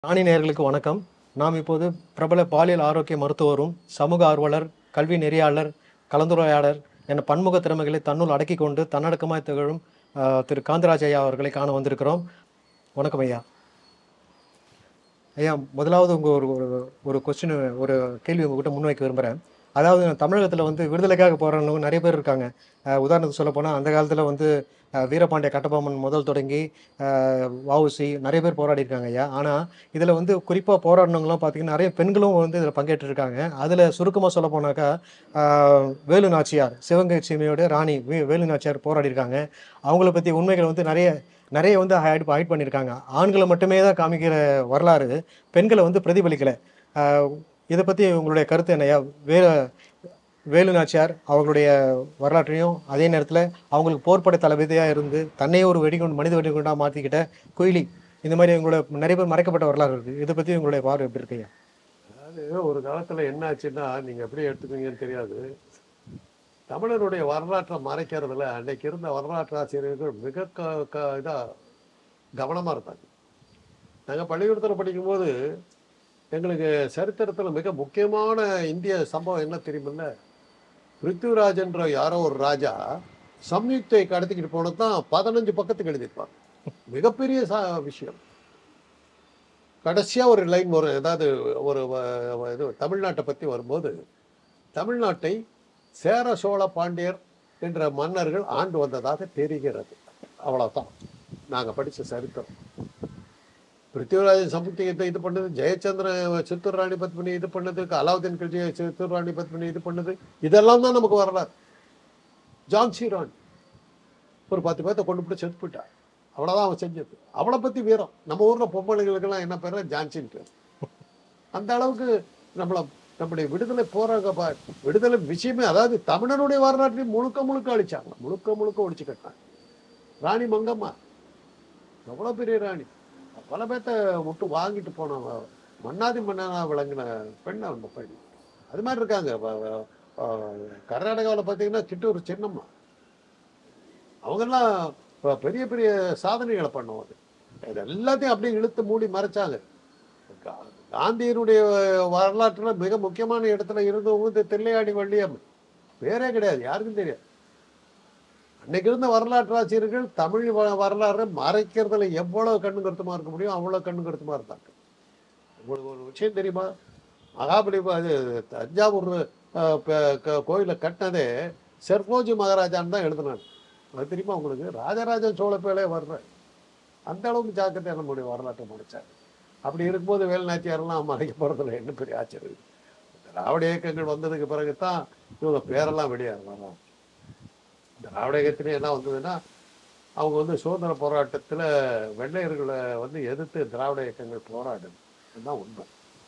ராணி நேயர்களுக்கு வணக்கம் நாம் இப்போது பிரபல பாலியல் ஆரோக்கிய மருத்துவரும் சமூக ஆர்வலர் கல்வி நெறியாளர் கலந்துரையாளர் என பன்முக திறமைகளை தன்னுள் அடக்கி கொண்டு தன்னடக்கமாய் திகழும் ஆஹ், திரு காந்தராஜ் ஐயா அவர்களை காண வந்திருக்கிறோம் வணக்கம் ஐயா ஐயா முதலாவது உங்கள் ஒரு ஒரு ஒரு கொஸ்டின் ஒரு கேள்வி உங்ககிட்ட முன்வைக்க விரும்புகிறேன் அதாவது தமிழகத்தில் வந்து விடுதலைக்காக போகிறவங்க நிறைய பேர் இருக்காங்க ஆஹ், உதாரணத்துக்கு சொல்ல போனால் அந்த காலத்தில் வந்து ஆஹ், வீரபாண்டிய கட்டபொம்மன் முதல் தொடங்கி ஆஹ், வஉசி நிறைய பேர் போராடி இருக்காங்க ஐயா ஆனால் இதில் வந்து குறிப்பாக போராடினவங்களாம் பார்த்தீங்கன்னா நிறைய பெண்களும் வந்து இதில் பங்கேற்றிருக்காங்க அதில் சுருக்கமாக சொல்ல போனாக்கா ஆஹ், வேலு நாச்சியார் சிவகங்கை சீமையோட ராணி வே வேலு நாச்சியார் போராடி இருக்காங்க அவங்கள பற்றி உண்மைகள் வந்து நிறைய நிறைய வந்து ஹைட் ஹைட் பண்ணியிருக்காங்க ஆண்களை மட்டுமே தான் காமிக்கிற வரலாறு பெண்களை வந்து பிரதிபலிக்கலை இதை பற்றி உங்களுடைய கருத்து என்னையா வே வேலு நாச்சியார் அவங்களுடைய வரலாற்றையும் அதே நேரத்தில் அவங்களுக்கு போர்ப்படை தளபதியாக இருந்து தன்னையே ஒரு வெடிகுண்டு மனித வெடிகுண்டாக மாற்றிக்கிட்ட குயிலி இந்த மாதிரி உங்களோட நிறைய பேர் மறைக்கப்பட்ட வரலாறு இருக்குது இதை பற்றி உங்களுடைய பார்வை எப்படி இருக்குய்யா அதாவது ஒரு காலத்துல என்ன ஆச்சுன்னா நீங்க எப்படி எடுத்துக்குவீங்கன்னு தெரியாது தமிழருடைய வரலாற்றை மறைக்கிறதுல அன்னைக்கு இருந்த வரலாற்று ஆசிரியர்கள் மிக க க இதா கவனமா இருந்தாங்க நாங்க பள்ளிக்கூடத்துல படிக்கும்போது எங்களுக்கு சரித்திரத்துல மிக முக்கியமான இந்திய சம்பவம் என்ன தெரியுமில்ல பிருத்விராஜன்ற யாரோ ஒரு ராஜா சம்யுக்தை கடத்திக்கிட்டு போனது தான் பதினஞ்சு பக்கத்துக்கு எழுதியிருப்பாங்க மிகப்பெரிய ச விஷயம் கடைசியா ஒரு லைன் வரும் ஏதாவது ஒரு வ- வ- இது தமிழ்நாட்டை பத்தி வரும்போது தமிழ்நாட்டை சேர சோழ பாண்டியர் என்ற மன்னர்கள் ஆண்டு வந்ததாக தெரிகிறது அவ்வளவுதான் நாங்க படிச்ச சரித்திரம் பிருத்திவிராஜன் சமுத்தியத்தை இது பண்ணது ஜெயச்சந்திரன் சித்தூர் ராணி பத்மினி இது பண்ணது அலாவுதீன் கில்ஜி சித்தூர் ராணி பத்மினி இது பண்ணது இதெல்லாம் தான் நமக்கு வரலாறு ஜான்சி ராணி ஒரு பத்து பேர்த்த கொண்டு போய் செத்து போயிட்டா அவ்வளவுதான் அவன் செஞ்சது அவளை பத்தி வீரம் நம்ம ஊர்ல பொம்பளைங்களுக்கெல்லாம் என்ன பேரு ஜான்சின் பேர் அந்த அளவுக்கு நம்மள நம்முடைய விடுதலை போராக பா- விடுதலை விஷயமே அதாவது தமிழனுடைய வரலாற்றையும் முழுக்க முழுக்க அழிச்சாங்க முழுக்க முழுக்க ஒழிச்சு கட்டினாங்க ராணி மங்கம்மா எவ்வளவு பெரிய ராணி பல பேர்த்த விட்டு வாங்கிட்டு போன வ- மன்னாதி மன்னனா விளங்கின பெண் அந்த பெண் அது மாதிரி இருக்காங்க வ- வ- ஆஹ் கர்நாடகாவில் பார்த்தீங்கன்னா கிட்டூர் சின்னம்மா அவங்கெல்லாம் ப- பெரிய பெரிய சாதனைகளை பண்ணுவாங்க இது எல்லாத்தையும் அப்படியே இழுத்து மூடி மறைச்சாங்க கா- காந்தியினுடைய வரலாற்றுல மிக முக்கியமான இடத்துல இருந்தவங்க இந்த தில்லையாடி வள்ளியம்மன் வேறே கிடையாது யாருக்கும் தெரியாது அன்னைக்கு இருந்த வரலாற்று ஆசிரியர்கள் தமிழ் வ- வரலாறை மறைக்கிறதுல எவ்வளவு கண்ணு கருத்துமா இருக்க முடியும் அவ்வளவு கண்ணு கருத்துமா இருந்தாங்க உங்களுக்கு ஒரு விஷயம் தெரியுமா மகாபலி அது தஞ்சாவூர் அஹ், ப- க- கோயிலை கட்டினதே செர்போஜி மகாராஜான்னு தான் எழுதினாங்க அது தெரியுமா உங்களுக்கு ராஜராஜ சோழ பேலே வர்ற அந்த அளவுக்கு ஜாக்கிரதை நம்முடைய வரலாற்றை மறைச்சாங்க அப்படி இருக்கும்போது வேலுநாச்சியாரெல்லாம் மறைக்க போறதுல என்ன பெரிய ஆச்சரியம் திராவிட இயக்கங்கள் வந்ததுக்கு பிறகு தான் இவங்க பேரெல்லாம் வெளியாக வர்றாங்க திராவிட இயக்கத்திலே என்ன வந்ததுன்னா அவங்க வந்து சுதந்திர போராட்டத்துல வெள்ளையர்களை வந்து எதிர்த்து திராவிட இயக்கங்கள் போராடுது அதுதான் உண்மை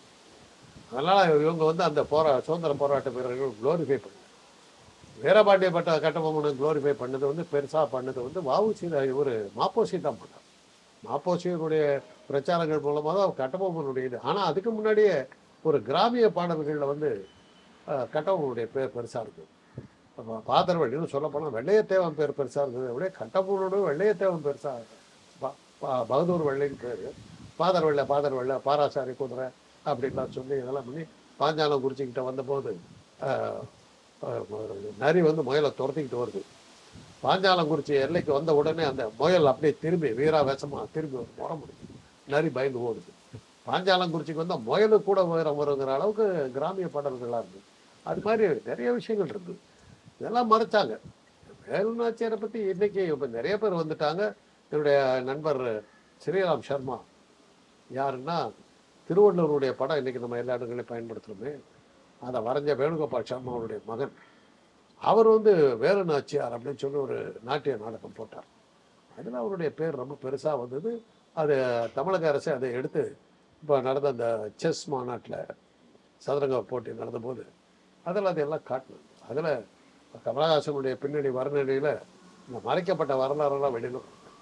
அதனால இவங்க வந்து அந்த போரா சுதந்திர போராட்ட வீரர்கள் குளோரிஃபை பண்ணாங்க வீரபாண்டிய பட்ட கட்டபொம்மனை குளோரிஃபை பண்ணது வந்து பெருசா பண்ணது வந்து வஉசி தான் இவர் மாப்போசி தான் பண்ணார் மாப்போசியினுடைய பிரச்சாரங்கள் மூலமாக தான் கட்டபொம்மனுடைய இது ஆனா அதுக்கு முன்னாடியே ஒரு கிராமிய பாடல்கள்ல வந்து அஹ், கட்டபொம்மனுடைய பேர் பெருசா இருக்கு அப்ப பாதர்வள்ளின்னு சொல்ல போனால் வெள்ளையத்தேவன் பேர் பெருசா இருந்தது அப்படியே கட்டபொம்மனோட வெள்ளையத்தேவன் பெருசா ப- ப- பகதூர் வெள்ளைன்னு பேரு பாதர் வெள்ளை பாதர் வெள்ளை பாராசாரி குதிரை அப்படின்லாம் சொல்லி இதெல்லாம் பண்ணி பாஞ்சாலம் குறிச்சிக்கிட்ட வந்தபோது ஆஹ், ஆஹ், ஒரு நரி வந்து முயலை துரத்திக்கிட்டு வருது பாஞ்சாலங்குறிச்சி எல்லைக்கு வந்த உடனே அந்த முயல் அப்படியே திரும்பி வீராவேசமா திரும்பி ஒரு முறை முடியும் நரி பயந்து ஓடுது பாஞ்சாலங்குறிச்சிக்கு வந்தா முயலு கூட உயரம் வருங்கிற அளவுக்கு கிராமிய பாடல்களா இருக்கு அது மாதிரி நிறைய விஷயங்கள் இருக்கு இதெல்லாம் மறைச்சாங்க வேலுநாச்சியாரை பத்தி இன்னைக்கு இப்ப நிறைய பேர் வந்துட்டாங்க என்னுடைய நண்பர் ஸ்ரீராம் சர்மா யாருன்னா திருவள்ளுவருடைய படம் இன்னைக்கு நம்ம எல்லா இடங்களையும் பயன்படுத்துறோமே அதை வரைஞ்ச வேணுகோபால் சர்மாவுடைய மகன் அவர் வந்து வேலு நாச்சியார் அப்படின்னு சொல்லி ஒரு நாட்டிய நாடகம் போட்டார் அதில் அவருடைய பேர் ரொம்ப பெருசாக வந்தது அது தமிழக அரசு அதை எடுத்து இப்போ நடந்த அந்த செஸ் மாநாட்டில் சதுரங்க போட்டி நடந்தபோது அதில் அதையெல்லாம் காட்டினாங்க அதில் கமலஹாசனுடைய பின்னணி வரநிலையில் இந்த மறைக்கப்பட்ட வரலாறெல்லாம் வெளியில்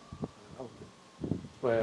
இப்போ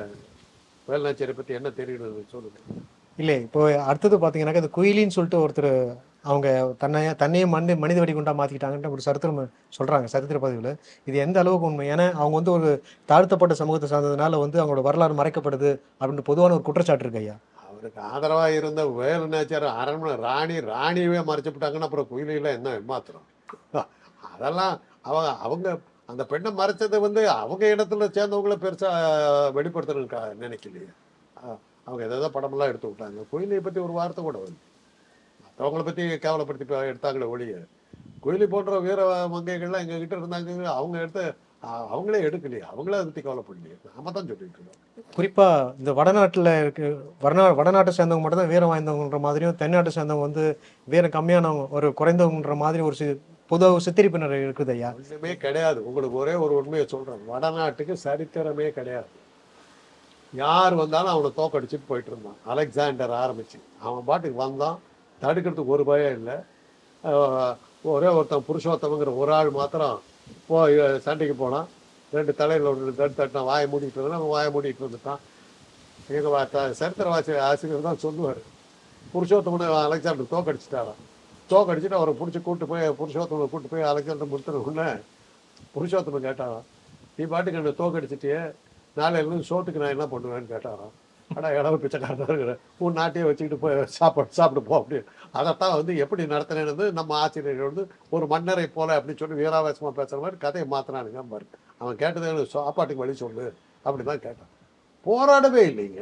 வேலுநாச்சியாரை பற்றி என்ன தெரியுது சொல்லுங்க இல்லை இப்போ அடுத்தது பார்த்தீங்கன்னாக்கா இந்த குயிலின்னு சொல்லிட்டு ஒருத்தர் அவங்க தன்னை தன்னையே மனித மனித வெடிகுண்டா மாற்றிக்கிட்டாங்கன்ற ஒரு சரித்திரம் சொல்கிறாங்க சரித்திர பதிவில் இது எந்த அளவுக்கு உண்மை ஏன்னா அவங்க வந்து ஒரு தாழ்த்தப்பட்ட சமூகத்தை சார்ந்ததுனால வந்து அவங்களோட வரலாறு மறைக்கப்படுது அப்படின்ற பொதுவான ஒரு குற்றச்சாட்டு இருக்கு ஐயா அவருக்கு ஆதரவாக இருந்த வேலு நாச்சியார் அரண்மனை ராணி ராணியவே மறைச்சு விட்டாங்கன்னா அப்புறம் குயிலில் என்ன ஏமாத்துறோம் அதெல்லாம் அவங்க அவங்க அந்த பெண்ணை மறைச்சதை வந்து அவங்க இடத்துல சேர்ந்தவங்கள பெருசாக வெளிப்படுத்தணும்னு நினைக்கலையே அஹ் அவங்க எதாவது படமெல்லாம் எடுத்து விட்டாங்க குயிலியை பற்றி ஒரு வார்த்தை கூட வந்து மற்றவங்கள பற்றி கேவலப்படுத்தி ப- எடுத்தாங்களே ஒழிய குயிலி போன்ற வீர மங்கைகள்லாம் எங்கள் கிட்ட இருந்தாங்க அவங்க எடுத்து அஹ் அவங்களே எடுக்கலையே அவங்களே அதை பற்றி கவலைப்படலையே நாம தான் சொல்லிட்டு இருக்கோம் குறிப்பாக இந்த வடநாட்டில் இருக்கு வடநா வடநாட்டை சேர்ந்தவங்க மட்டும் தான் வீரம் வாய்ந்தவங்கன்ற மாதிரியும் தென்னாட்டை சேர்ந்தவங்க வந்து வீரம் கம்மியானவங்க ஒரு குறைந்தவங்கன்ற மாதிரி ஒரு சி பொதுவாக சித்தரிப்பினர் இருக்குது ஐயா ஒண்ணுமே கிடையாது உங்களுக்கு ஒரே ஒரு உண்மையை சொல்றேன் வடநாட்டுக்கு சரித்திரமே கிடையாது யார் வந்தாலும் அவனை தோக்கடிச்சிட்டு போயிட்டு இருந்தான் அலெக்சாண்டர் ஆரம்பிச்சு அவன் பாட்டுக்கு வந்தான் தடுக்கிறதுக்கு ஒரு பயம் இல்லை ஆஹ் ஒரே ஒருத்தன் புருஷோத்தமங்கிற ஒரு ஆள் மாத்திரம் போய் சண்டைக்கு போனான் ரெண்டு தலையில் ஒன்று தட்டு தட்டினான் வாயை மூடிட்டு இருந்தான் அவன் வாயை மூடிட்டு வந்துட்டான் எங்கள் சரித்திர வாசி ஆசிரியர் தான் சொல்லுவார் புருஷோத்தமனை அலெக்சாண்டர் தோக்கடிச்சிட்டாராம் தோக்கடிச்சிட்டு அவரை பிடிச்சி கூட்டு போய் புருஷோத்தமனை கூட்டு போய் அலெக்சாண்டர் முடுத்துன உடனே புருஷோத்தமன் கேட்டாராம் நீ பாட்டுக்கு என்னை தோக்கடிச்சிட்டியே நாளையிலேருந்து சோத்துக்கு நான் என்ன பண்ணுவேன்னு கேட்டாராம் அடா இடம் பிச்சைக்காரனாக இருக்கிறேன் உன் நாட்டையே வச்சுக்கிட்டு போய் சாப்பாடு சாப்பிட்டு போ அப்படின்னு அதைத்தான் வந்து எப்படி நடத்தினது நம்ம ஆசிரியர்கள் வந்து ஒரு மன்னரை போல அப்படின்னு சொல்லி வீராவேசமாக பேசுகிற மாதிரி கதையை மாற்றினானுங்க பாரு அவன் கேட்டது எனக்கு சாப்பாட்டுக்கு வழி சொல்லு அப்படி தான் கேட்டான் போராடவே இல்லைங்க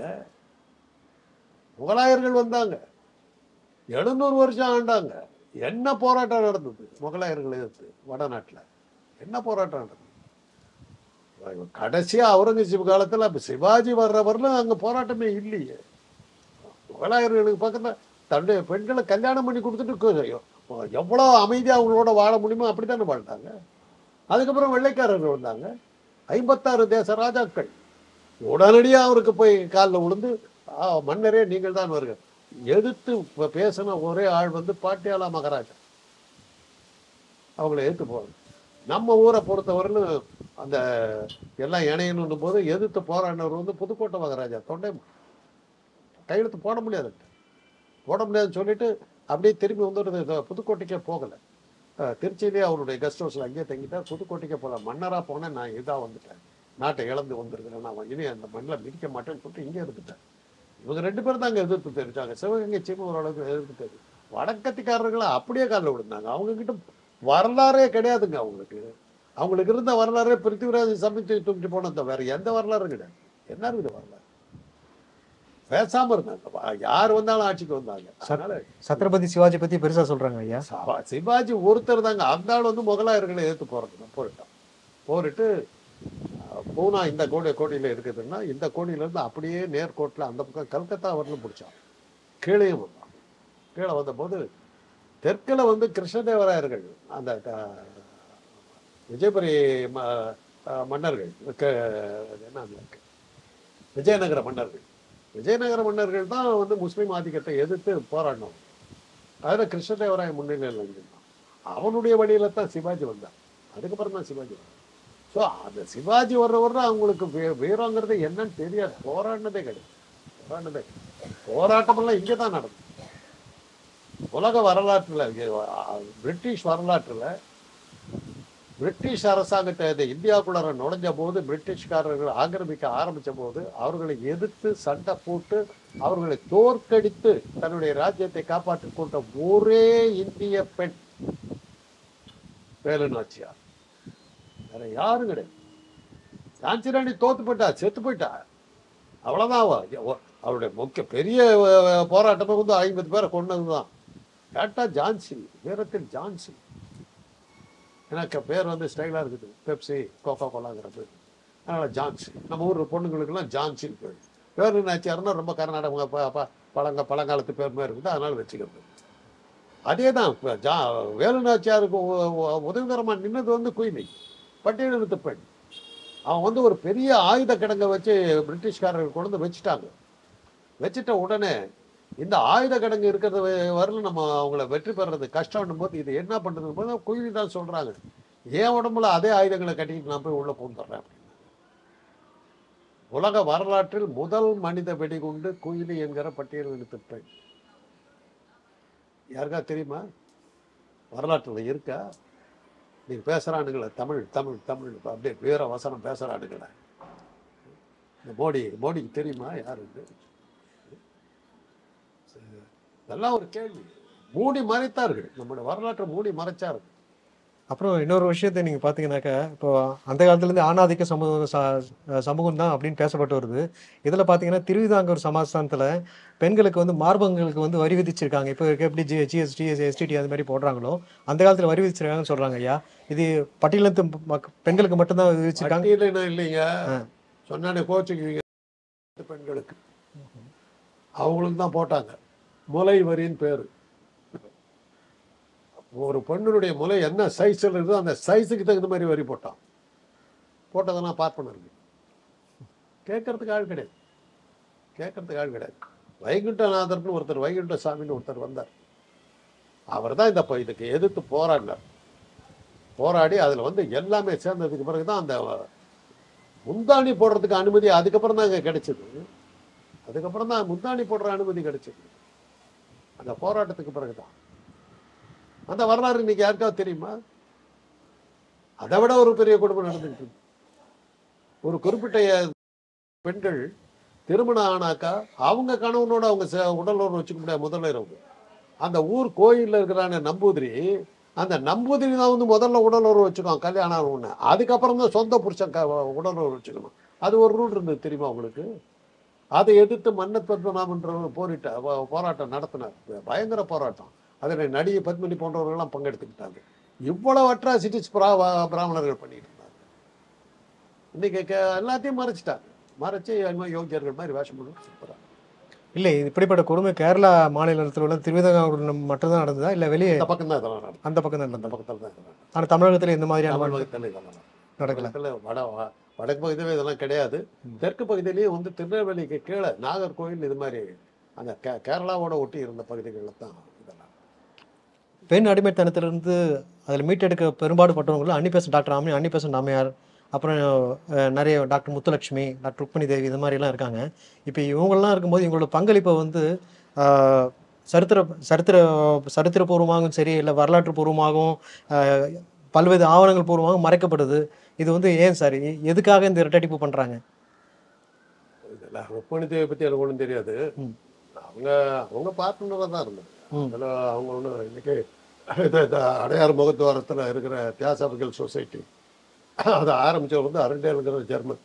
முகலாயர்கள் வந்தாங்க எழுநூறு வருஷம் ஆண்டாங்க என்ன போராட்டம் நடந்தது முகலாயர்களை எதிர்த்து வடநாட்டில் என்ன போராட்டம் நடந்தது கடைசியா அவுரங்கசீப் காலத்துல அப்ப சிவாஜி வர்ற வரலும் அங்க போராட்டமே இல்லையே முகலாயர்களுக்கு பக்கத்துல தன்னுடைய பெண்களை கல்யாணம் பண்ணி கொடுத்துட்டு கு- எவ்வளவு அமைதியா அவங்களோட வாழ முடியுமோ அப்படித்தானே வாழ்ந்தாங்க அதுக்கப்புறம் வெள்ளைக்காரர்கள் வந்தாங்க ஐம்பத்தாறு தேச ராஜாக்கள் உடனடியா அவருக்கு போய் காலில் விழுந்து "ஆ, மன்னரே நீங்கள் தான் வருக எதிர்த்து ப- பேசின ஒரே ஆள் வந்து பாட்டியாலா மகாராஜா அவங்கள ஏற்று போவாங்க நம்ம ஊரை பொறுத்தவரையிலும் அந்த எல்லாம் இணையணும் போது எதிர்த்து போராடினவர் வந்து புதுக்கோட்டை மகாராஜா தொண்டை கையெழுத்து போட முடியாது போட முடியாதுன்னு சொல்லிட்டு அப்படியே திரும்பி வந்துடுறது இது புதுக்கோட்டைக்கே போகலை திருச்சியிலேயே அவருடைய கெஸ்ட் ஹவுஸில் அங்கேயே தங்கிட்டார் புதுக்கோட்டைக்கே போகல மன்னராக போனேன் நான் இதாக வந்துட்டேன் நாட்டை இழந்து வந்திருக்கிறேன் நான் இனி அந்த மண்ணில் மிதிக்க மாட்டேன்னு சொல்லிட்டு இங்கே இருந்துட்டேன் இவங்க ரெண்டு பேரும் தான் அங்கே எதிர்த்து தெரிவிச்சாங்க சிவகங்கை சீமை ஓரளவுக்கு எதிர்த்து தெரியும் வடக்கத்திக்காரர்களை அப்படியே காலில் விழுந்தாங்க அவங்க கிட்ட வரலாறே கிடையாதுங்க அவங்களுக்கு அவங்களுக்கு இருந்த வரலாறே பிருத்திவிராஜ் சமைச்சு தூக்கிட்டு போனது வேற எந்த வரலாறும் கிடையாது என்ன இருக்குது வரலாறு பேசாம இருந்தாங்க வா- யார் வந்தாலும் ஆட்சிக்கு வந்தாங்க அதனால சத்ரபதி சிவாஜி பற்றி பெருசாக சொல்கிறாங்க ஐயா சவா- சிவாஜி ஒருத்தர் தாங்க அந்த ஆள் வந்து முகலாயர்களை எதிர்த்து போறது போரிட்டான் போரிட்டு அஹ், பூனா இந்த கோடி கோடியில இருக்குதுன்னா இந்த கோடியில இருந்து அப்படியே நேர்கோட்டில் அந்த பக்கம் கல்கத்தா வரலும் பிடிச்சான் கீழேயும் வந்தான் கீழே வந்தபோது தெற்கில் வந்து கிருஷ்ணதேவராயர்கள் அந்த க- விஜயபுரி ம- அஹ், மன்னர்கள் க- என்ன அது? விஜயநகர மன்னர்கள் விஜயநகர மன்னர்கள் தான் வந்து முஸ்லீம் ஆதிக்கத்தை எதிர்த்து போராடினோம் அதில் கிருஷ்ணதேவராய முன்னிலையில் இருந்தான் அவனுடைய வழியில தான் சிவாஜி வந்தான் அதுக்கப்புறம் தான் சிவாஜி வந்தான் ஸோ அந்த சிவாஜி வர்ற வர்ற அவங்களுக்கு வீ- வீரங்கிறது என்னன்னு தெரியாது போராடினதே கிடையாது போராடினதே கிடையாது. போராட்டமெல்லாம் இங்கே தான் நடந்தது உலக வரலாற்றுல இங்க, அ, பிரிட்டிஷ் வரலாற்றுல பிரிட்டிஷ் அரசாங்கத்தை இந்த இந்தியாவுக்குள்ளார நுழைஞ்ச போது பிரிட்டிஷ்காரர்கள் ஆக்கிரமிக்க ஆரம்பிச்ச போது அவர்களை எதிர்த்து சண்டை போட்டு அவர்களை தோற்கடித்து தன்னுடைய ராஜ்யத்தை காப்பாற்றிக் கொண்ட ஒரே இந்திய பெண் வேலு நாச்சியார் வேற யாரும் கிடையாது ஜான்சி ராணி தோத்து போயிட்டா செத்து போயிட்டா அவ்வளவுதான் அவ அவ- அவருடைய முக்கிய பெரிய அஹ், போராட்டமே வந்து ஐம்பது பேரை கொண்டதுதான் கேட்டா ஜான்சி வீரத்தில் ஜான்சி எனக்கு பேர் வந்து ஸ்டைலாக இருக்குது பெப்சி கோகா கோலாங்கிற பேர் அதனால் ஜான்சி நம்ம ஊர் பொண்ணுங்களுக்கெல்லாம் ஜான்சின்னு பேர் பேர் நாச்சியார்னா ரொம்ப கர்நாடக ப- ப- பழங்க பழங்காலத்து பேர் மாதிரி இருக்குது அதனால் வச்சுக்கிறது அதே தான் இப்போ ஜா வேலு நாச்சியாருக்கு உ- உ- உதவிகரமாக நின்னது வந்து குயிலி பட்டியலினத்து பெண் அவன் வந்து ஒரு பெரிய ஆயுத கிடங்கை வச்சு பிரிட்டிஷ்காரர்கள் கொண்டு வந்து வச்சுட்டாங்க வச்சுட்ட உடனே இந்த ஆயுத கிடங்கு இருக்கிறது வரலும் நம்ம அவங்கள வெற்றி பெறது கஷ்டம்னும் போது இது என்ன பண்ணுறது போது குயிலி தான் சொல்றாங்க என் உடம்புல அதே ஆயுதங்களை கட்டிக்கிட்டு நான் போய் உள்ள பூந்துடுறேன் அப்படின்னு உலக வரலாற்றில் முதல் மனித வெடிகுண்டு குயிலி என்கிற பட்டியல் எடுத்து பெண் யாருக்கா தெரியுமா வரலாற்றில் இருக்கா நீங்க பேசுறானுங்களே தமிழ் தமிழ் தமிழ் அப்படியே வீர வசனம் பேசுறானுங்களே இந்த மோடி மோடிக்கு தெரியுமா யாரு இது? சரி. இதெல்லாம் ஒரு கேள்வி மூடி மறைத்தார்கள் நம்முடைய வரலாற்றை மூடி மறைச்சார்கள் அப்புறம் இன்னொரு விஷயத்தை நீங்கள் பார்த்தீங்கன்னாக்கா இப்போ அந்த காலத்துலேருந்து ஆணாதிக்க சமூக ச- சமூகம் தான் அப்படின்னு பேசப்பட்டு வருது இதில் பார்த்தீங்கன்னா திருவிதாங்கூர் சமாஸ்தானத்தில் பெண்களுக்கு வந்து மார்பங்களுக்கு வந்து வரி விதிச்சிருக்காங்க இப்போ இருக்க எப்படி ஜி ஜிஎஸ்டி எஸ்டிடி அது மாதிரி போடுறாங்களோ அந்த காலத்தில் வரி விதிச்சிருக்காங்கன்னு சொல்கிறாங்க ஐயா இது பட்டியலத்து மக் பெண்களுக்கு மட்டும்தான் விதிச்சிருக்காங்க பட்டியலின இல்லைங்க சொன்னானே கோச்சுக்குவீங்க பெண்களுக்கு அவங்களுக்கு தான் போட்டாங்க முலை வரின்னு பேரு ஒரு பெண்ணுடைய முலை என்ன சைஸ்ல இருக்குதோ அந்த சைஸுக்கு தகுந்த மாதிரி வரி போட்டான் போட்டதெல்லாம் பார்ப்பனருக்கு கேட்கறதுக்கு ஆள் கிடையாது கேட்கறதுக்கு ஆள் கிடையாது வைகுண்டநாதர்னு ஒருத்தர் வைகுண்ட சாமின்னு ஒருத்தர் வந்தார் அவர் தான் இந்த ப- இதுக்கு எதிர்த்து போராடினார் போராடி அதில் வந்து எல்லாமே சேர்ந்ததுக்கு பிறகு தான் அந்த முந்தாணி போடுறதுக்கு அனுமதி அதுக்கப்புறம் தான் இங்கே கிடைச்சது அதுக்கப்புறம் தான் முந்தாணி போடுற அனுமதி கிடைச்சது அந்த போராட்டத்துக்கு பிறகு தான் அந்த வரலாறு இன்னைக்கு யாருக்காவது தெரியுமா அதை விட ஒரு பெரிய குடும்பம் நடந்துகிட்டு இருக்கு ஒரு குறிப்பிட்ட பெண்கள் திருமணம் ஆனாக்கா அவங்க கணவனோட அவங்க சே- உடல் உறவு வச்சுக்க முடியாது முதல்ல இரவு அந்த ஊர் கோயில்ல இருக்கிறான நம்பூதிரி அந்த நம்பூதிரி தான் வந்து முதல்ல உடல் உறவு வச்சுக்கோம் கல்யாணம் ஆன உடனே அதுக்கப்புறம் தான் சொந்த புருஷன் க உடல் உறவு வச்சுக்கணும் அது ஒரு ரூல் இருந்தது தெரியுமா உங்களுக்கு அதை எதிர்த்து மன்னத் பத்மநாபன்றவர் போரிட்ட போ- போராட்டம் நடத்தினார் பயங்கர போராட்டம் அதில் நடிகை பத்மினி போன்றவர்கள்லாம் பங்கெடுத்துக்கிட்டாங்க இவ்வளவு அட்ராசிட்டிஸ் பிராமணர்கள் பண்ணிட்டு இருந்தாங்க இன்னைக்கு க- எல்லாத்தையும் மறைச்சிட்டாங்க மறைச்சு என்னமோ யோகியர்கள் மாதிரி வேஷம் பண்ணி சூப்பரா இல்லை இப்படிப்பட்ட கொடுமை கேரளா மாநிலத்தில் உள்ள திருவிதாங்கூர் மட்டும்தான் நடந்ததா இல்லை வெளியே இந்த பக்கம் தான் இதெல்லாம் நடக்கும் அந்த பக்கம் தான் அந்த நடந்தது பக்கத்தில் தான் இதெல்லாம் நடக்கும். ஆனால் தமிழகத்தில் இந்த மாதிரியான தமிழகத்தில் இதெல்லாம் நடக்கும். நடக்கல தமிழகத்துல வட வ- வடக்கு பகுதியில இதெல்லாம் கிடையாது தெற்கு பகுதியிலையும் வந்து திருநெல்வேலிக்கு கீழே நாகர்கோவில் இது மாதிரி அந்த கே- கேரளாவோட ஒட்டி இருந்த பகுதிகளில் தான் இதெல்லாம் பெண் அடிமைத்தனத்திலிருந்து அதில் மீட்டெடுக்க பெரும்பாடுபட்டவங்களும் அன்னிபேசன் டாக்டர் ஆமி அன்னிபேசன் அம்மையார் அப்புறம் அஹ், நிறைய டாக்டர் முத்துலட்சுமி டாக்டர் ருக்மணி தேவி இது மாதிரிலாம் இருக்காங்க இப்போ இவங்கெல்லாம் இருக்கும்போது இவங்களோட பங்களிப்பை வந்து ஆஹ், சரித்திர சரித்திர சரித்திரபூர்வமாகவும் சரி இல்லை வரலாற்று பூர்வமாகவும் ஆஹ், பல்வேறு ஆவணங்கள் பூர்வமாகவும் மறைக்கப்படுது இது வந்து ஏன் சார் எ- எதுக்காக இந்த இரட்டடிப்பு பண்ணுறாங்க இதெல்லாம் ருக்மணி தேவை பற்றி எனக்கு ஒன்றும் தெரியாது ம். அவங்க அவங்க பார்ட்னராக தான் இருந்தாங்க ம். அதில் அவங்க ஒன்றும் இன்னைக்கு இது இந்த அடையார் முகத்துவாரத்தில் இருக்கிற தியாசாபிக்கல் சொசைட்டி அதை ஆரம்பிச்சவர் வந்து அரண்டேலுங்கிற ஜெர்மன்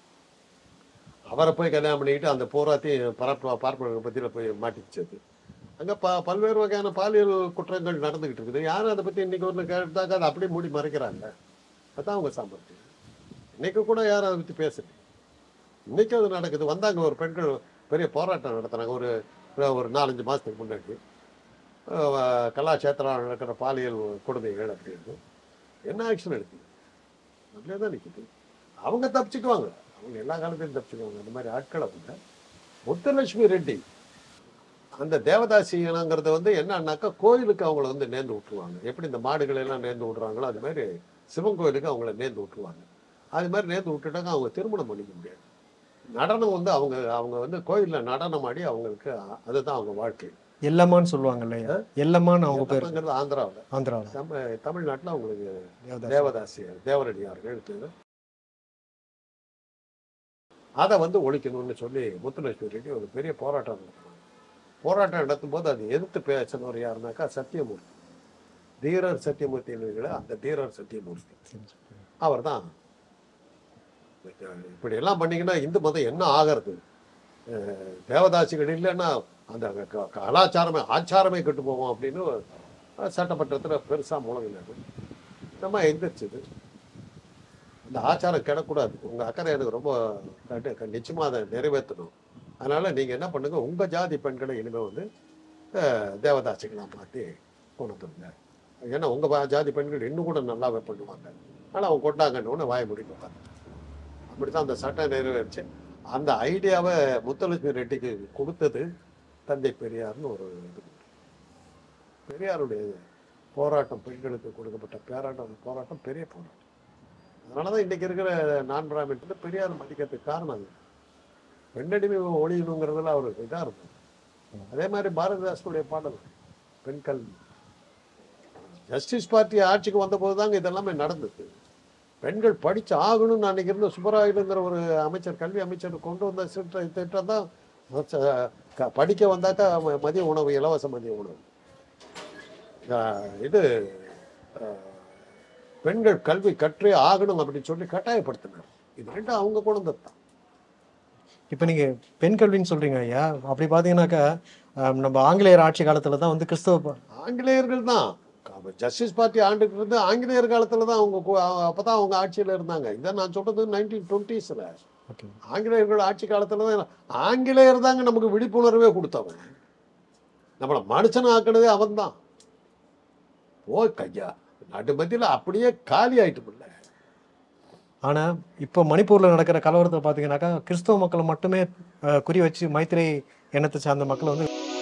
அவரை போய் கல்யாணம் பண்ணிக்கிட்டு அந்த பூராத்தையும் பரப்பு பார்ப்பனர்கள் பற்றியில் போய் மாட்டிச்சது அங்கே ப பல்வேறு வகையான பாலியல் குற்றங்கள் நடந்துகிட்டு இருக்குது யாரும் அதை பற்றி இன்னைக்கு ஒன்று கேட்டாக்க அதை அப்படியே மூடி மறைக்கிறாங்க அதான் அவங்க சாமர்த்தியம் இன்னைக்கு கூட யாரும் அதை பற்றி பேசல இன்னைக்கு அது நடக்குது வந்தாங்க ஒரு பெண்கள் பெரிய போராட்டம் நடத்துனாங்க ஒரு ஒரு நாலஞ்சு மாதத்துக்கு முன்னாடி அஹ் கலாச்சேத்திரம் நடக்கிற பாலியல் கொடுமைகள் அப்படின்னு என்ன ஆக்ஷன் எடுக்குது அப்படியே தான் நிற்குது அவங்க தப்பிச்சுக்குவாங்க அவங்க எல்லா காலத்திலும் தப்பிச்சுக்குவாங்க அந்த மாதிரி ஆட்கள் அவங்க முத்துலட்சுமி ரெட்டி அந்த தேவதாசி இனங்கிறது வந்து என்னன்னாக்கா கோயிலுக்கு அவங்கள வந்து நேர்ந்து விட்டுருவாங்க எப்படி இந்த மாடுகளை எல்லாம் நேர்ந்து விடுறாங்களோ அது மாதிரி சிவன் கோயிலுக்கு அவங்கள நேர்ந்து விட்டுருவாங்க அது மாதிரி நேர்ந்து விட்டுட்டாங்க அவங்க திருமணம் பண்ணிக்க முடியாது நடனம் வந்து அவங்க அவங்க வந்து கோயிலில் நடனம் ஆடி அவங்களுக்கு அதுதான் அவங்க வாழ்க்கை எல்லம்மான்னு சொல்லுவாங்க இல்லையா எல்லம்மான்னு அவங்க பேர் எல்லம்மாங்கிறது ஆந்திராவில் ஆந்திராவில் நம்ம தமிழ்நாட்டில் அவங்களுக்கு தேவதாசி தேவதாசியர் தேவரடியார்கள் இருக்குது அதை வந்து ஒழிக்கணும்னு சொல்லி முத்துலட்சுமி ரெட்டி ஒரு பெரிய போராட்டம் நடத்தினாங்க போராட்டம் நடத்தும் போது அது எதிர்த்து பேசினவர் யாருனாக்கா சத்தியமூர்த்தி தீரர் சத்தியமூர்த்தி இல்லைங்களா அந்த தீரர் சத்தியமூர்த்தி அவர் தான் இப்படி எல்லாம் பண்ணீங்கன்னா இந்து மதம் என்ன ஆகிறது அஹ் தேவதாசிகள் இல்லைன்னா அந்த க- கலாச்சாரமே ஆச்சாரமே கெட்டு போவோம் அப்படின்னு அஹ் சட்டமன்றத்தில் பெருசாக முழங்கினாரு நம்ம எந்திரிச்சது அந்த ஆச்சாரம் கிடக்கூடாது உங்கள் அக்கறை எனக்கு ரொம்ப கட்டு நிச்சயமாக அதை நிறைவேற்றணும் அதனால் நீங்கள் என்ன பண்ணுங்க உங்கள் ஜாதி பெண்களை இனிமேல் வந்து அஹ், தேவதாசிகளாக மாற்றி கொண்டு வந்துருங்க ஏன்னா உங்கள் ஜாதி பெண்கள் இன்னும் கூட நல்லாவே பண்ணுவாங்க ஆனால் அவங்க கொண்டாங்கன்னு வாய முடிக்க அப்படி தான் அந்த சட்டம் நிறைவேறிச்சு அந்த ஐடியாவை முத்தலட்சுமி ரெட்டிக்கு கொடுத்தது தந்தை பெரியார்னு ஒரு இது பெரியாருடைய போராட்டம் பெண்களுக்கு கொடுக்கப்பட்ட போராட்டம் போராட்டம் பெரிய போராட்டம் அதனால தான் இன்றைக்கி இருக்கிற நான் பிராமின் வந்து பெரியார் மதிக்கிறதுக்கு காரணம் அது பெண்ணடிமை ஒழியணுங்கிறதுல அவர் இதாக இருக்கும் அதே மாதிரி பாரதிதாசனுடைய பாடல் பெண் கல்வி ஜஸ்டிஸ் பார்ட்டி ஆட்சிக்கு வந்தபோது தாங்க இதெல்லாமே நடந்தது பெண்கள் படிச்சு ஆகணும்னு அன்னைக்கு இருந்த சுப்பராயுடுங்கிற ஒரு அமைச்சர் கல்வி அமைச்சர் கொண்டு வந்த திட்டம் திட்டம் தான் ச- க- படிக்க வந்தாக்கா ம- மதிய உணவு இலவச மதிய உணவு ஆஹ் இது ஆஹ் பெண்கள் கல்வி கற்றே ஆகணும் அப்படின்னு சொல்லி கட்டாயப்படுத்தினார் இது ரெண்டும் அவங்க கொண்டு வந்தது தான் இப்போ நீங்க பெண் கல்வின்னு சொல்றீங்க ஐயா அப்படி பார்த்தீங்கன்னாக்கா ஆம், நம்ம ஆங்கிலேயர் ஆட்சி காலத்துல தான் வந்து கிறிஸ்தவ ப- ஆங்கிலேயர்கள் தான் ஜஸ்டிஸ் பார்ட்டி ஆண்டுட்டு இருந்து ஆங்கிலேயர் காலத்துல தான் அவங்க கு- அப்பதான் அவங்க ஆட்சியில இருந்தாங்க இதை நான் சொல்றது நைன்டீன் டுவெண்ட்டீஸ்ல ஓகே ஆங்கிலேயர்கள் ஆட்சி காலத்துல தான் ஆங்கிலேயர் தாங்க நமக்கு விழிப்புணர்வே கொடுத்தவன் நம்மளை மனுஷன் ஆக்கினதே அவன் தான் ஓ கையா நாட்டு மத்தியில அப்படியே காலி ஆயிட்டு ஆனா இப்போ மணிப்பூர்ல நடக்கிற கலவரத்தை பார்த்தீங்கன்னாக்கா கிறிஸ்தவ மக்களை மட்டுமே அஹ், குறி வச்சு மைத்திரை எண்ணத்தை சார்ந்த மக்களை வந்து